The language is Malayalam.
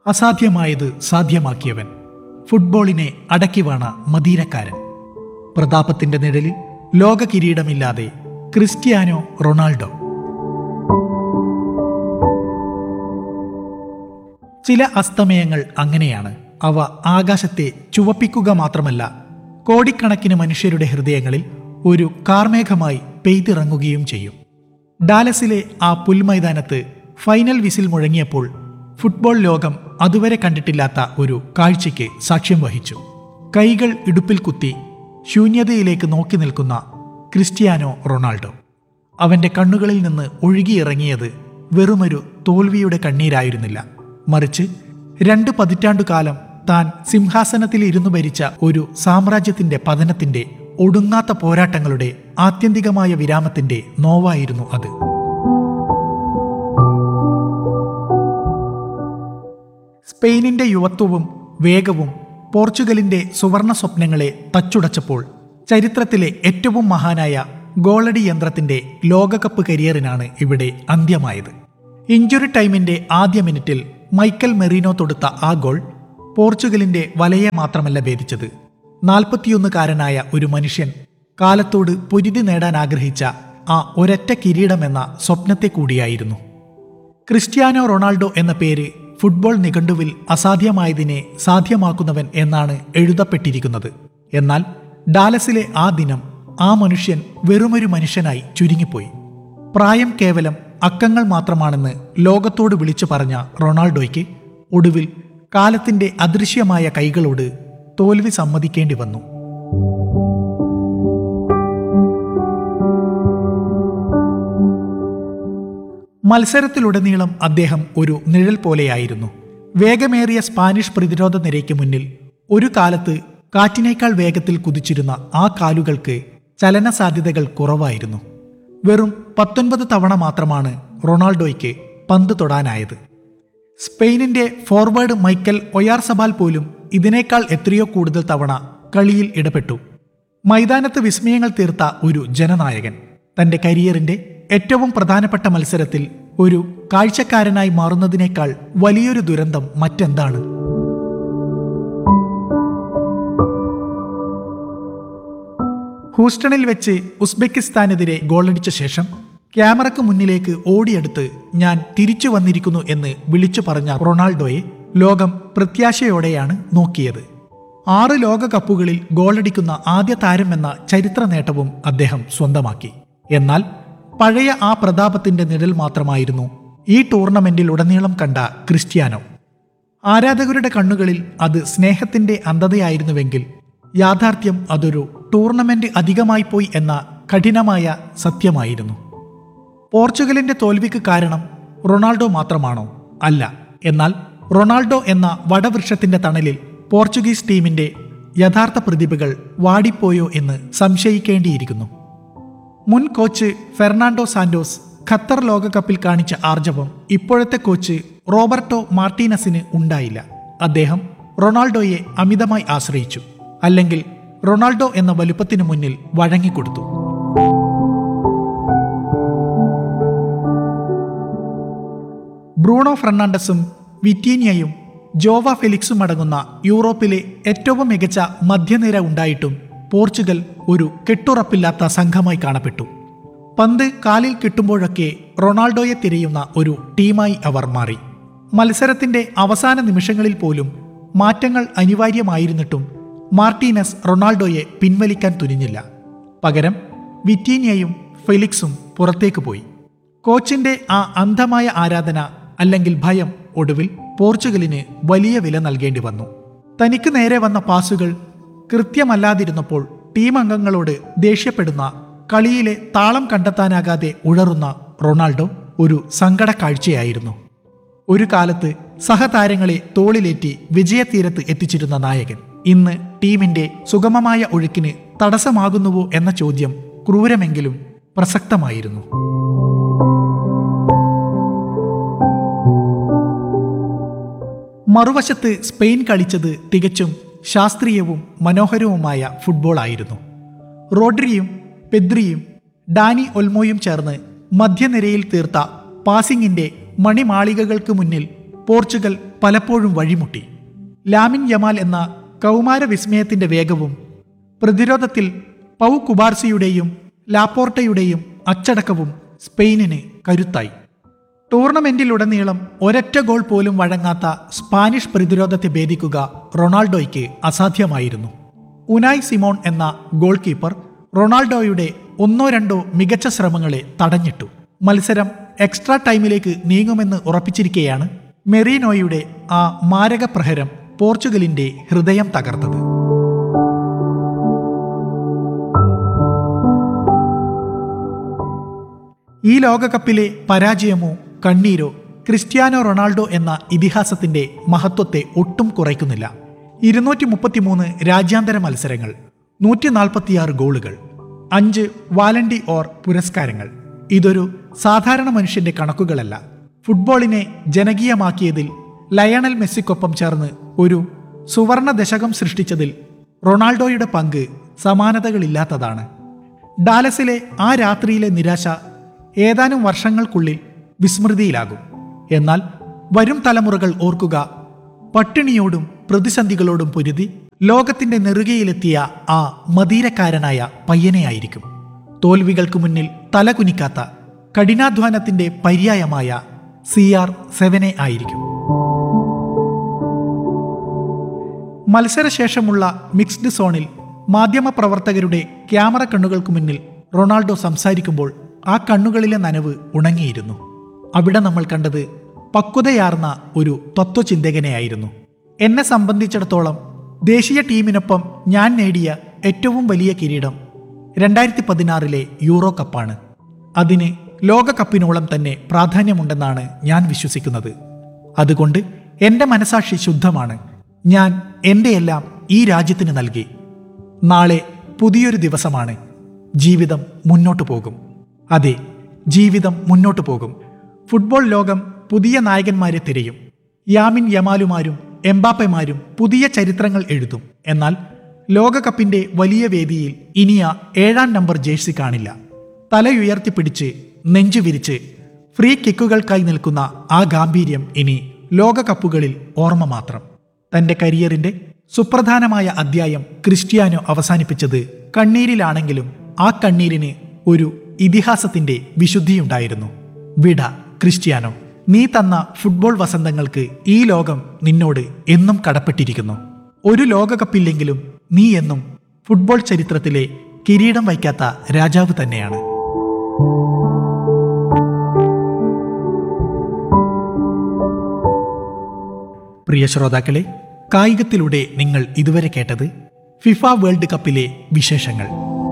അസാധ്യമായത് സാധ്യമാക്കിയവൻ ഫുട്ബോളിനെ അടക്കിവാണ മദീരക്കാരൻ പ്രതാപത്തിന്റെ നിഴലിൽ ലോക കിരീടമില്ലാതെ ക്രിസ്ത്യാനോ റൊണാൾഡോ ചില അസ്തമയങ്ങൾ അങ്ങനെയാണ് അവ ആകാശത്തെ ചുവപ്പിക്കുക മാത്രമല്ല കോടിക്കണക്കിന് മനുഷ്യരുടെ ഹൃദയങ്ങളിൽ ഒരു കാർമേഘമായി പെയ്തിറങ്ങുകയും ചെയ്യും ഡാലസിലെ ആ പുൽമൈതാനത്ത് ഫൈനൽ വിസിൽ മുഴങ്ങിയപ്പോൾ ഫുട്ബോൾ ലോകം അതുവരെ കണ്ടിട്ടില്ലാത്ത ഒരു കാഴ്ചയ്ക്ക് സാക്ഷ്യം വഹിച്ചു കൈകൾ ഇടുപ്പിൽ കുത്തി ശൂന്യതയിലേക്ക് നോക്കി നിൽക്കുന്ന ക്രിസ്ത്യാനോ റൊണാൾഡോ അവന്റെ കണ്ണുകളിൽ നിന്ന് ഒഴുകിയിറങ്ങിയത് വെറുമൊരു തോൽവിയുടെ കണ്ണീരായിരുന്നില്ല മറിച്ച് രണ്ട് പതിറ്റാണ്ടുകാലം താൻ സിംഹാസനത്തിൽ ഇരുന്നു ഭരിച്ച ഒരു സാമ്രാജ്യത്തിന്റെ പതനത്തിന്റെ ഒടുങ്ങാത്ത പോരാട്ടങ്ങളുടെ ആത്യന്തികമായ വിരാമത്തിന്റെ നോവായിരുന്നു അത് സ്പെയിനിന്റെ യുവത്വവും വേഗവും പോർച്ചുഗലിന്റെ സുവർണ സ്വപ്നങ്ങളെ തച്ചുടച്ചപ്പോൾ ചരിത്രത്തിലെ ഏറ്റവും മഹാനായ ഗോളടി യന്ത്രത്തിന്റെ ലോകകപ്പ് കരിയറിനാണ് ഇവിടെ അന്ത്യമായത് ഇഞ്ചുറി ടൈമിന്റെ ആദ്യ മിനിറ്റിൽ മൈക്കൽ മെറീനോ തൊടുത്ത ആ ഗോൾ പോർച്ചുഗലിന്റെ വലയെ മാത്രമല്ല ഭേദിച്ചത് നാൽപ്പത്തിയൊന്നുകാരനായ ഒരു മനുഷ്യൻ കാലത്തോട് പൊരുതി നേടാൻ ആഗ്രഹിച്ച ആ ഒരൊറ്റ കിരീടമെന്ന സ്വപ്നത്തെ കൂടിയായിരുന്നു ക്രിസ്ത്യാനോ റൊണാൾഡോ എന്ന പേര് ഫുട്ബോൾ നിഘണ്ടുവിൽ അസാധ്യമായതിനെ സാധ്യമാക്കുന്നവൻ എന്നാണ് എഴുതപ്പെട്ടിരിക്കുന്നത് എന്നാൽ ഡാലസിലെ ആ ദിനം ആ മനുഷ്യൻ വെറുമൊരു മനുഷ്യനായി ചുരുങ്ങിപ്പോയി പ്രായം കേവലം അക്കങ്ങൾ മാത്രമാണെന്ന് ലോകത്തോട് വിളിച്ചു പറഞ്ഞ റൊണാൾഡോയ്ക്ക് ഒടുവിൽ കാലത്തിന്റെ അദൃശ്യമായ കൈകളോട് തോൽവി സമ്മതിക്കേണ്ടി വന്നു മത്സരത്തിലുടനീളം അദ്ദേഹം ഒരു നിഴൽ പോലെയായിരുന്നു വേഗമേറിയ സ്പാനിഷ് പ്രതിരോധ നിരയ്ക്ക് മുന്നിൽ ഒരു കാലത്ത് കാറ്റിനേക്കാൾ വേഗത്തിൽ കുതിച്ചിരുന്ന ആ കാലുകൾക്ക് ചലന സാധ്യതകൾ കുറവായിരുന്നു വെറും പത്തൊൻപത് തവണ മാത്രമാണ് റൊണാൾഡോയ്ക്ക് പന്ത് തൊടാനായത് സ്പെയിനിന്റെ ഫോർവേഡ് മൈക്കൽ ഒയാർസബാൽ പോലും ഇതിനേക്കാൾ എത്രയോ കൂടുതൽ തവണ കളിയിൽ ഇടപെട്ടു മൈതാനത്ത് വിസ്മയങ്ങൾ തീർത്ത ഒരു ജനനായകൻ തന്റെ കരിയറിന്റെ ഏറ്റവും പ്രധാനപ്പെട്ട മത്സരത്തിൽ ഒരു കാഴ്ചക്കാരനായി മാറുന്നതിനേക്കാൾ വലിയൊരു ദുരന്തം മറ്റെന്താണ് ഹൂസ്റ്റണിൽ വെച്ച് ഉസ്ബെക്കിസ്ഥാനെതിരെ ഗോളടിച്ച ശേഷം ക്യാമറയ്ക്ക് മുന്നിലേക്ക് ഓടിയെടുത്ത് ഞാൻ തിരിച്ചു വന്നിരിക്കുന്നു എന്ന് വിളിച്ചു പറഞ്ഞ റൊണാൾഡോയെ ലോകം പ്രത്യാശയോടെയാണ് നോക്കിയത് ആറ് ലോകകപ്പുകളിൽ ഗോളടിക്കുന്ന ആദ്യ താരമെന്ന ചരിത്ര നേട്ടവും അദ്ദേഹം സ്വന്തമാക്കി എന്നാൽ പഴയ ആ പ്രതാപത്തിന്റെ നിഴൽ മാത്രമായിരുന്നു ഈ ടൂർണമെന്റിൽ ഉടനീളം കണ്ട ക്രിസ്ത്യാനോ ആരാധകരുടെ കണ്ണുകളിൽ അത് സ്നേഹത്തിന്റെ അന്ധതയായിരുന്നുവെങ്കിൽ യാഥാർത്ഥ്യം അതൊരു ടൂർണമെന്റ് അധികമായി പോയി എന്ന കഠിനമായ സത്യമായിരുന്നു പോർച്ചുഗലിന്റെ തോൽവിക്ക് കാരണം റൊണാൾഡോ മാത്രമാണോ അല്ല എന്നാൽ റൊണാൾഡോ എന്ന വടവൃക്ഷത്തിന്റെ തണലിൽ പോർച്ചുഗീസ് ടീമിന്റെ യഥാർത്ഥ പ്രതിഭകൾ വാടിപ്പോയോ എന്ന് സംശയിക്കേണ്ടിയിരിക്കുന്നു മുൻ കോച്ച് ഫെർണാണ്ടോ സാന്റോസ് ഖത്തർ ലോകകപ്പിൽ കാണിച്ച ആർജവം ഇപ്പോഴത്തെ കോച്ച് റോബർട്ടോ മാർട്ടീനസിന് ഉണ്ടായില്ല അദ്ദേഹം റൊണാൾഡോയെ അമിതമായി ആശ്രയിച്ചു അല്ലെങ്കിൽ റൊണാൾഡോ എന്ന വലുപ്പത്തിനു മുന്നിൽ വഴങ്ങിക്കൊടുത്തു ബ്രൂണോ ഫെർണാണ്ടസും വിറ്റീനിയയും ജോവ ഫെലിക്സും അടങ്ങുന്ന യൂറോപ്പിലെ ഏറ്റവും മികച്ച മധ്യനിര ഉണ്ടായിട്ടും പോർച്ചുഗൽ ഒരു കെട്ടുറപ്പില്ലാത്ത സംഘമായി കാണപ്പെട്ടു പന്ത് കാലിൽ കിട്ടുമ്പോഴൊക്കെ റൊണാൾഡോയെ തിരയുന്ന ഒരു ടീമായി അവർ മാറി മത്സരത്തിന്റെ അവസാന നിമിഷങ്ങളിൽ പോലും മാറ്റങ്ങൾ അനിവാര്യമായിരുന്നിട്ടും മാർട്ടീനസ് റൊണാൾഡോയെ പിൻവലിക്കാൻ തുനിഞ്ഞില്ല പകരം വിറ്റീനിയയും ഫെലിക്സും പുറത്തേക്ക് പോയി കോച്ചിന്റെ ആ അന്ധമായ ആരാധന അല്ലെങ്കിൽ ഭയം ഒടുവിൽ പോർച്ചുഗലിന് വലിയ വില നൽകേണ്ടി വന്നു തനിക്ക് നേരെ വന്ന പാസുകൾ കൃത്യമല്ലാതിരുന്നപ്പോൾ ടീം അംഗങ്ങളോട് ദേഷ്യപ്പെടുന്ന കളിയിലെ താളം കണ്ടെത്താനാകാതെ ഉഴറുന്ന റൊണാൾഡോ ഒരു സങ്കട കാഴ്ചയായിരുന്നു ഒരു കാലത്ത് സഹതാരങ്ങളെ തോളിലേറ്റി വിജയതീരത്ത് എത്തിച്ചിരുന്ന നായകൻ ഇന്ന് ടീമിന്റെ സുഗമമായ ഒഴുക്കിന് തടസ്സമാകുന്നുവോ എന്ന ചോദ്യം ക്രൂരമെങ്കിലും പ്രസക്തമായിരുന്നു മറുവശത്ത് സ്പെയിൻ കളിച്ചത് തികച്ചും ശാസ്ത്രീയവും മനോഹരവുമായ ഫുട്ബോൾ ആയിരുന്നു റോഡ്രിയും പെദ്രിയും ഡാനി ഒൽമോയും ചേർന്ന് മധ്യനിരയിൽ തീർത്ത പാസിംഗിന്റെ മണിമാളികകൾക്ക് മുന്നിൽ പോർച്ചുഗൽ പലപ്പോഴും വഴിമുട്ടി ലാമിൻ യമാൽ എന്ന കൗമാര വിസ്മയത്തിന്റെ വേഗവും പ്രതിരോധത്തിൽ പൗ കുബാർസിയുടെയും ലാപ്പോർട്ടയുടെയും അച്ചടക്കവും സ്പെയിനിന് കരുത്തായി ടൂർണമെന്റിലുടനീളം ഒരൊറ്റ ഗോൾ പോലും വഴങ്ങാത്ത സ്പാനിഷ് പ്രതിരോധത്തെ ഭേദിക്കുക റൊണാൾഡോയ്ക്ക് അസാധ്യമായിരുന്നു ഉനായ് സിമോൺ എന്ന ഗോൾ കീപ്പർ റൊണാൾഡോയുടെ ഒന്നോ രണ്ടോ മികച്ച ശ്രമങ്ങളെ തടഞ്ഞിട്ടു മത്സരം എക്സ്ട്രാ ടൈമിലേക്ക് നീങ്ങുമെന്ന് ഉറപ്പിച്ചിരിക്കെയാണ് മെറീനോയുടെ ആ മാരക പ്രഹരം പോർച്ചുഗലിന്റെ ഹൃദയം തകർത്തത് ഈ ലോകകപ്പിലെ പരാജയമോ കണ്ണീരോ ക്രിസ്ത്യാനോ റൊണാൾഡോ എന്ന ഇതിഹാസത്തിന്റെ മഹത്വത്തെ ഒട്ടും കുറയ്ക്കുന്നില്ല ഇരുന്നൂറ്റി മുപ്പത്തിമൂന്ന് രാജ്യാന്തര മത്സരങ്ങൾ നൂറ്റി നാൽപ്പത്തിയാറ് ഗോളുകൾ അഞ്ച് വാലണ്ടി ഓർ പുരസ്കാരങ്ങൾ ഇതൊരു സാധാരണ മനുഷ്യന്റെ കണക്കുകളല്ല ഫുട്ബോളിനെ ജനകീയമാക്കിയതിൽ ലയണൽ മെസ്സിക്കൊപ്പം ചേർന്ന് ഒരു സുവർണ ദശകം സൃഷ്ടിച്ചതിൽ റൊണാൾഡോയുടെ പങ്ക് സമാനതകളില്ലാത്തതാണ് ഡാലസിലെ ആ രാത്രിയിലെ നിരാശ ഏതാനും വർഷങ്ങൾക്കുള്ളിൽ വിസ്മൃതിയിലാകും എന്നാൽ വരും തലമുറകൾ ഓർക്കുക പട്ടിണിയോടും പ്രതിസന്ധികളോടും പൊരുതി ലോകത്തിന്റെ നെറുകയിലെത്തിയ ആ മതീരക്കാരനായ പയ്യനെയായിരിക്കും തോൽവികൾക്ക് മുന്നിൽ തലകുനിക്കാത്ത കഠിനാധ്വാനത്തിന്റെ പര്യായമായ സി ആർ സെവനെ ആയിരിക്കും മത്സരശേഷമുള്ള മിക്സ്ഡ് സോണിൽ മാധ്യമപ്രവർത്തകരുടെ ക്യാമറ കണ്ണുകൾക്ക് മുന്നിൽ റൊണാൾഡോ സംസാരിക്കുമ്പോൾ ആ കണ്ണുകളിലെ നനവ് ഉണങ്ങിയിരുന്നു അവിടെ നമ്മൾ കണ്ടത് പക്വതയാർന്ന ഒരു തത്വചിന്തകനെയായിരുന്നു എന്നെ സംബന്ധിച്ചിടത്തോളം ദേശീയ ടീമിനൊപ്പം ഞാൻ നേടിയ ഏറ്റവും വലിയ കിരീടം രണ്ടായിരത്തി പതിനാറിലെ യൂറോ കപ്പാണ് അതിന് ലോകകപ്പിനോളം തന്നെ പ്രാധാന്യമുണ്ടെന്നാണ് ഞാൻ വിശ്വസിക്കുന്നത് അതുകൊണ്ട് എൻ്റെ മനസാക്ഷി ശുദ്ധമാണ് ഞാൻ എൻ്റെ എല്ലാം ഈ രാജ്യത്തിന് നൽകി നാളെ പുതിയൊരു ദിവസമാണ് ജീവിതം മുന്നോട്ടു പോകും അതെ ജീവിതം മുന്നോട്ടു പോകും ഫുട്ബോൾ ലോകം പുതിയ നായകന്മാരെ തിരയും യാമിൻ യമാലുമാരും എംബാപ്പമാരും പുതിയ ചരിത്രങ്ങൾ എഴുതും എന്നാൽ ലോകകപ്പിന്റെ വലിയ വേദിയിൽ ഇനിയ ഏഴാം നമ്പർ ജേഴ്സി കാണില്ല തലയുയർത്തിപ്പിടിച്ച് നെഞ്ചു വിരിച്ച് ഫ്രീ കിക്കുകൾക്കായി നിൽക്കുന്ന ആ ഗാംഭീര്യം ഇനി ലോകകപ്പുകളിൽ ഓർമ്മ മാത്രം തന്റെ കരിയറിന്റെ സുപ്രധാനമായ അധ്യായം ക്രിസ്ത്യാനോ അവസാനിപ്പിച്ചത് കണ്ണീരിലാണെങ്കിലും ആ കണ്ണീരിന് ഒരു ഇതിഹാസത്തിന്റെ വിശുദ്ധിയുണ്ടായിരുന്നു വിട ക്രിസ്ത്യാനോ നീ തന്ന ഫുട്ബോൾ വസന്തങ്ങൾക്ക് ഈ ലോകം നിന്നോട് എന്നും കടപ്പെട്ടിരിക്കുന്നു ഒരു ലോകകപ്പില്ലെങ്കിലും നീ എന്നും ഫുട്ബോൾ ചരിത്രത്തിലെ കിരീടം വയ്ക്കാത്ത രാജാവ് തന്നെയാണ് പ്രിയ ശ്രോതാക്കളെ കായികത്തിലൂടെ നിങ്ങൾ ഇതുവരെ കേട്ടത് ഫിഫ വേൾഡ് കപ്പിലെ വിശേഷങ്ങൾ